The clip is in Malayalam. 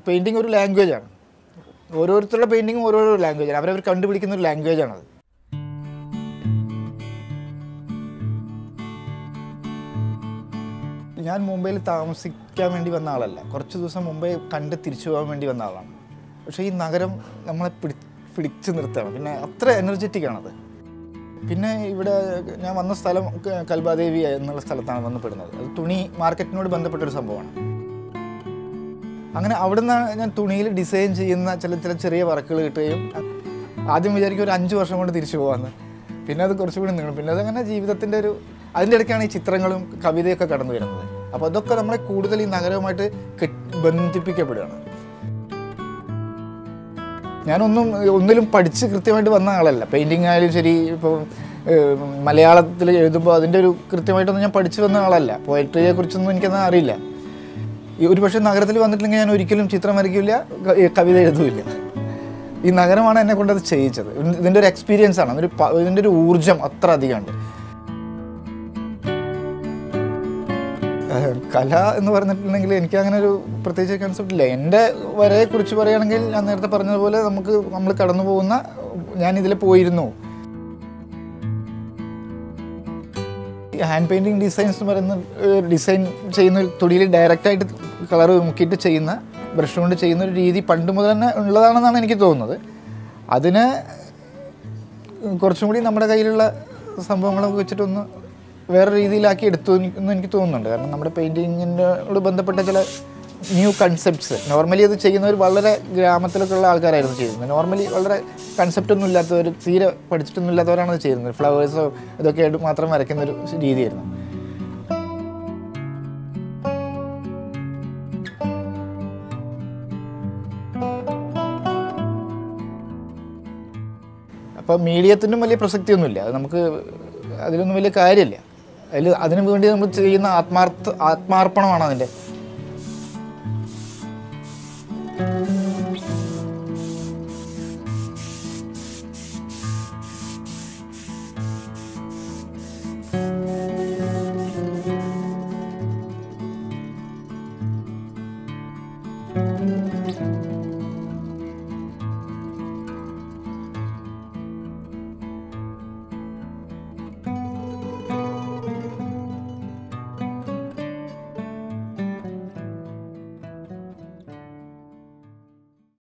പെയിൻറ്റിങ് ഒരു ലാംഗ്വേജാണ് ഓരോരുത്തരുടെ പെയിൻറ്റിങ്ങും ഓരോരോ ലാംഗ്വേജാണ് അവരവർ കണ്ടുപിടിക്കുന്ന ഒരു ലാംഗ്വേജാണത് ഞാൻ മുംബൈയിൽ താമസിക്കാൻ വേണ്ടി വന്ന ആളല്ല കുറച്ച് ദിവസം മുംബൈ കണ്ട് തിരിച്ചു പോകാൻ വേണ്ടി വന്ന ആളാണ് പക്ഷേ ഈ നഗരം നമ്മളെ പിടി പിടിച്ചു നിർത്തുകയാണ് പിന്നെ അത്ര എനർജറ്റിക് ആണത് പിന്നെ ഇവിടെ ഞാൻ വന്ന സ്ഥലം ക- കൽബാദേവി എന്നുള്ള സ്ഥലത്താണ് വന്ന് പെടുന്നത് അത് തുണി മാർക്കറ്റിനോട് ബന്ധപ്പെട്ടൊരു സംഭവമാണ് അങ്ങനെ അവിടുന്ന് ഞാൻ തുണിയിൽ ഡിസൈൻ ചെയ്യുന്ന ചില ചില ചെറിയ വർക്കുകൾ കിട്ടുകയും ആദ്യം വിചാരിക്കും ഒരു അഞ്ച് വർഷം കൊണ്ട് തിരിച്ചു പോകാമെന്ന് പിന്നെ അത് കുറച്ചുകൂടി നീളും പിന്നെ അതങ്ങനെ ജീവിതത്തിൻ്റെ ഒരു അതിൻ്റെ ഇടയ്ക്കാണ് ഈ ചിത്രങ്ങളും കവിതയൊക്കെ കടന്നു വരുന്നത് അപ്പോൾ അതൊക്കെ നമ്മളെ കൂടുതൽ ഈ നഗരവുമായിട്ട് കെട്ട് ബന്ധിപ്പിക്കപ്പെടുകയാണ് ഞാനൊന്നും ഒന്നിലും പഠിച്ച് കൃത്യമായിട്ട് വന്ന ആളല്ല പെയിൻറ്റിങ് ആയാലും ശരി ഇപ്പോൾ മലയാളത്തിൽ എഴുതുമ്പോൾ അതിൻ്റെ ഒരു കൃത്യമായിട്ടൊന്നും ഞാൻ പഠിച്ചു വന്ന ആളല്ല പോയട്രിയെ കുറിച്ചൊന്നും എനിക്കൊന്നും അറിയില്ല ഈ ഒരു പക്ഷേ നഗരത്തിൽ വന്നിട്ടില്ലെങ്കിൽ ഞാൻ ഒരിക്കലും ചിത്രം വരയ്ക്കില്ല ക- ഈ കവിത എഴുതുമില്ല ഈ നഗരമാണ് എന്നെ കൊണ്ടത് ചെയ്യിച്ചത് ഇതിൻ്റെ ഒരു എക്സ്പീരിയൻസ് ആണ് അതൊരു പ- ഇതിൻ്റെ ഒരു ഊർജം അത്ര അധികമുണ്ട് ഏഹ് കല എന്ന് പറഞ്ഞിട്ടുണ്ടെങ്കിൽ എനിക്ക് അങ്ങനെ ഒരു പ്രത്യേകിച്ച് കൺസെപ്റ്റ് ഇല്ല എൻ്റെ വരയെ കുറിച്ച് പറയുകയാണെങ്കിൽ ഞാൻ നേരത്തെ പറഞ്ഞതുപോലെ നമുക്ക് നമ്മൾ കടന്നു പോകുന്ന ഞാൻ ഇതിൽ പോയിരുന്നു ഹാൻഡ് പെയിൻറ്റിങ് ഡിസൈൻസ് എന്ന് പറയുന്ന ഡിസൈൻ ചെയ്യുന്ന ഒരു തൊടിയിൽ ഡയറക്റ്റായിട്ട് കളർ മുക്കിയിട്ട് ചെയ്യുന്ന ബ്രഷ് കൊണ്ട് ചെയ്യുന്ന ഒരു രീതി പണ്ട് മുതൽ തന്നെ ഉള്ളതാണെന്നാണ് എനിക്ക് തോന്നുന്നത് അതിന് കുറച്ചും കൂടി നമ്മുടെ കയ്യിലുള്ള സംഭവങ്ങളൊക്കെ വെച്ചിട്ടൊന്ന് വേറെ രീതിയിലാക്കി എടുത്തു എന്ന് എനിക്ക് തോന്നുന്നുണ്ട് കാരണം നമ്മുടെ പെയിൻറ്റിങ്ങിനോട് ബന്ധപ്പെട്ട ചില ന്യൂ കൺസെപ്റ്റ്സ് നോർമലി അത് ചെയ്യുന്നവർ വളരെ ഗ്രാമത്തിലൊക്കെ ഉള്ള ആൾക്കാരായിരുന്നു ചെയ്യുന്നത് നോർമലി വളരെ കൺസെപ്റ്റ് ഒന്നും ഇല്ലാത്തവർ തീരെ പഠിച്ചിട്ടൊന്നും ഇല്ലാത്തവരാണ് അത് ചെയ്യുന്നത് ഫ്ലവേഴ്സോ ഇതൊക്കെ ആയിട്ട് മാത്രം വരയ്ക്കുന്ന ഒരു രീതിയായിരുന്നു അപ്പോൾ മീഡിയത്തിനും വലിയ പ്രസക്തിയൊന്നുമില്ല അത് നമുക്ക് അതിലൊന്നും വലിയ കാര്യമില്ല അതിൽ അതിനു വേണ്ടി നമ്മൾ ചെയ്യുന്ന ആത്മാർത്ഥ ആത്മാർപ്പണമാണ് അതിൻ്റെ